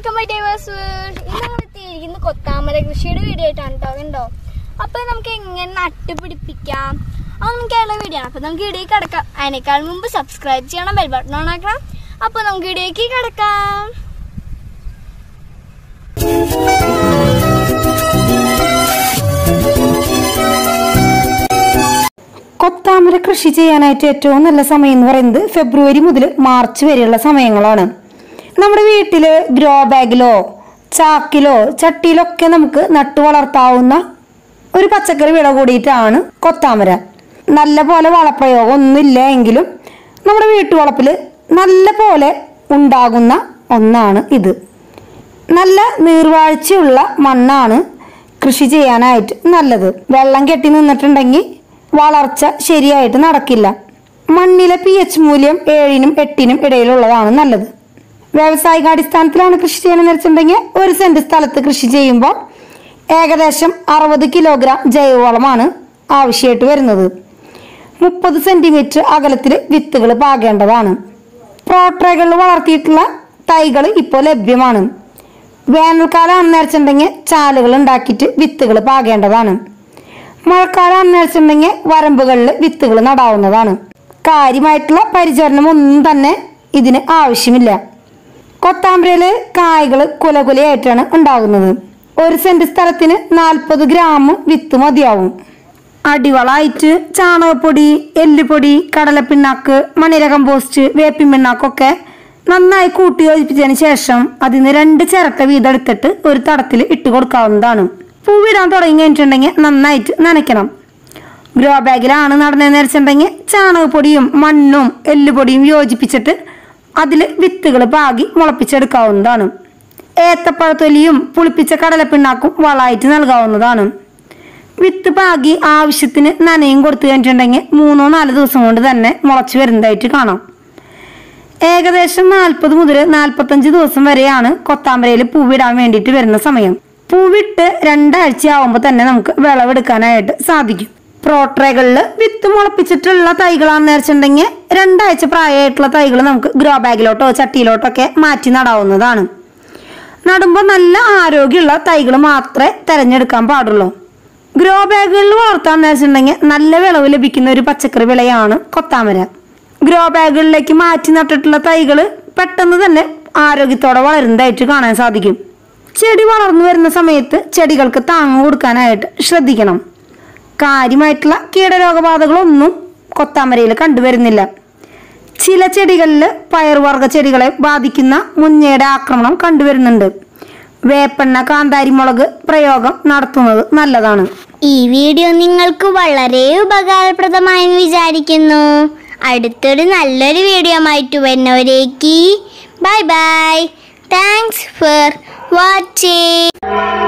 welcome my diverse ഇന്ന് നമ്മൾ എത്തിയിരിക്കുന്ന കൊത്താമര കൃഷിയുടെ വീഡിയോ ആയിട്ടാണ് കേട്ടോ കണ്ടോ അപ്പൊ നമുക്ക് എങ്ങനെ നട്ടുപിടിപ്പിക്കാം അത് നമുക്കുള്ള വീഡിയോ ആണ് അപ്പൊ നമുക്ക് വീഡിയോ കിടക്കാം അതിനേക്കാൾ മുമ്പ് സബ്സ്ക്രൈബ് ചെയ്യണം ബെൽ ബട്ടൺ ഓൺ ആക്കണം അപ്പൊ നമുക്ക് വീഡിയോക്ക് കിടക്കാം കൊത്താമര കൃഷി ചെയ്യാനായിട്ട് ഏറ്റവും നല്ല സമയം എന്ന് പറയുന്നത് ഫെബ്രുവരി മുതൽ മാർച്ച് വരെയുള്ള സമയങ്ങളാണ് നമ്മുടെ വീട്ടിൽ ഗ്രോ ബാഗിലോ ചാക്കിലോ ചട്ടിയിലോ ഒക്കെ നമുക്ക് നട്ടു വളർത്താവുന്ന ഒരു പച്ചക്കറി വിള കൂടിയിട്ടാണ് കൊത്താമര നല്ല പോലെ വളപ്രയോഗം ഒന്നുമില്ല എങ്കിലും നമ്മുടെ വീട്ടുവളപ്പിൽ നല്ല പോലെ ഉണ്ടാകുന്ന ഒന്നാണ് ഇത് നല്ല നീർവാഴ്ചയുള്ള മണ്ണാണ് കൃഷി ചെയ്യാനായിട്ട് നല്ലത് വെള്ളം കെട്ടി നിന്നിട്ടുണ്ടെങ്കിൽ വളർച്ച ശരിയായിട്ട് നടക്കില്ല മണ്ണിലെ പി എച്ച് മൂല്യം ഏഴിനും എട്ടിനും ഇടയിലുള്ളതാണ് നല്ലത് വ്യാവസായികാടിസ്ഥാനത്തിലാണ് കൃഷി ചെയ്യണമെന്ന് വെച്ചിട്ടുണ്ടെങ്കിൽ ഒരു സെന്റ് സ്ഥലത്ത് കൃഷി ചെയ്യുമ്പോൾ ഏകദേശം അറുപത് കിലോഗ്രാം ജൈവവളമാണ് ആവശ്യമായിട്ട് വരുന്നത് മുപ്പത് സെന്റിമീറ്റർ അകലത്തിൽ വിത്തുകൾ പാകേണ്ടതാണ് പ്രോട്രകളിൽ വളർത്തിയിട്ടുള്ള തൈകൾ ഇപ്പോൾ ലഭ്യമാണ് വേനൽക്കാലം വെച്ചിട്ടുണ്ടെങ്കിൽ ചാലുകൾ ഉണ്ടാക്കിയിട്ട് വിത്തുകൾ പാകേണ്ടതാണ് മഴക്കാലം വെച്ചിട്ടുണ്ടെങ്കിൽ വരമ്പുകളിൽ വിത്തുകൾ നടാവുന്നതാണ് കാര്യമായിട്ടുള്ള പരിചരണം ഒന്നും തന്നെ ഇതിന് ആവശ്യമില്ല കൊത്താമ്പരയില് കായ്കൾ കുലകുലയായിട്ടാണ് ഉണ്ടാകുന്നത് ഒരു സെന്റ് സ്ഥലത്തിന് നാൽപ്പത് ഗ്രാം വിത്ത് മതിയാവും അടിവളായിട്ട് ചാണകപ്പൊടി എല്ലുപൊടി കടലപ്പിണ്ണാക്ക് മണിര കമ്പോസ്റ്റ് വേപ്പിൻ പിണ്ണാക്കൊക്കെ നന്നായി കൂട്ടി യോജിപ്പിച്ചതിന് ശേഷം അതിന് രണ്ട് ചിരട്ട വീതം എടുത്തിട്ട് ഒരു തടത്തിൽ ഇട്ട് കൊടുക്കാവുന്നതാണ് പൂവിടാൻ തുടങ്ങി കഴിഞ്ഞിട്ടുണ്ടെങ്കിൽ നന്നായിട്ട് നനയ്ക്കണം ഗ്രോ ബാഗിലാണ് നടന്നതെന്ന് വെച്ചിട്ടുണ്ടെങ്കിൽ ചാണകപ്പൊടിയും മണ്ണും എല്ലുപൊടിയും യോജിപ്പിച്ചിട്ട് അതിൽ വിത്തുകൾ പാകി മുളപ്പിച്ചെടുക്കാവുന്നതാണ് ഏത്തപ്പഴത്തൊലിയും പുളിപ്പിച്ച കടലപ്പിണ്ണാക്കും വളമായിട്ട് നൽകാവുന്നതാണ് വിത്ത് പാകി ആവശ്യത്തിന് നനയും കൊടുത്തു കഴിഞ്ഞിട്ടുണ്ടെങ്കിൽ മൂന്നോ നാല് ദിവസം കൊണ്ട് തന്നെ മുളച്ചു വരുന്നതായിട്ട് കാണാം ഏകദേശം നാൽപ്പത് മുതൽ നാൽപ്പത്തഞ്ച് ദിവസം വരെയാണ് കൊത്താമ്പരയിൽ പൂവിടാൻ വേണ്ടിയിട്ട് വരുന്ന സമയം പൂവിട്ട് രണ്ടാഴ്ച ആവുമ്പോൾ തന്നെ നമുക്ക് വിളവെടുക്കാനായിട്ട് സാധിക്കും പ്രോട്രകളിൽ വിത്ത് മുളപ്പിച്ചിട്ടുള്ള തൈകളാണെന്ന് വെച്ചിട്ടുണ്ടെങ്കിൽ രണ്ടാഴ്ച പ്രായമായിട്ടുള്ള തൈകൾ നമുക്ക് ഗ്രോ ബാഗിലോട്ടോ ചട്ടിയിലോട്ടോ ഒക്കെ മാറ്റി നടാവുന്നതാണ് നടുമ്പോൾ നല്ല ആരോഗ്യമുള്ള തൈകൾ മാത്രമേ തിരഞ്ഞെടുക്കാൻ പാടുള്ളൂ ഗ്രോ ബാഗുകളിൽ വളർത്താന്ന് വെച്ചിട്ടുണ്ടെങ്കിൽ നല്ല വിളവ് ലഭിക്കുന്ന ഒരു പച്ചക്കറി വിളയാണ് കൊത്താമര ഗ്രോ ബാഗുകളിലേക്ക് മാറ്റി നട്ടിട്ടുള്ള തൈകൾ പെട്ടെന്ന് തന്നെ ആരോഗ്യത്തോടെ വളരുന്നതായിട്ട് കാണാൻ സാധിക്കും ചെടി വളർന്നു വരുന്ന സമയത്ത് ചെടികൾക്ക് താങ്ങ് കൊടുക്കാനായിട്ട് ശ്രദ്ധിക്കണം കാര്യമായിട്ടുള്ള കീടരോഗബാധകളൊന്നും കൊത്താമരയിൽ കണ്ടുവരുന്നില്ല ചില ചെടികളിൽ പയറുവർഗ ചെടികളെ ബാധിക്കുന്ന മുഞ്ഞയുടെ ആക്രമണം കണ്ടുവരുന്നുണ്ട് വേപ്പെണ്ണ കാന്താരിമുളക് പ്രയോഗം നടത്തുന്നത് നല്ലതാണ് ഈ വീഡിയോ നിങ്ങൾക്ക് വളരെ ഉപകാരപ്രദമായെന്ന് വിചാരിക്കുന്നു അടുത്തൊരു നല്ലൊരു വീഡിയോ ആയിട്ട് വരുന്നവരേക്ക് bye bye thanks for watching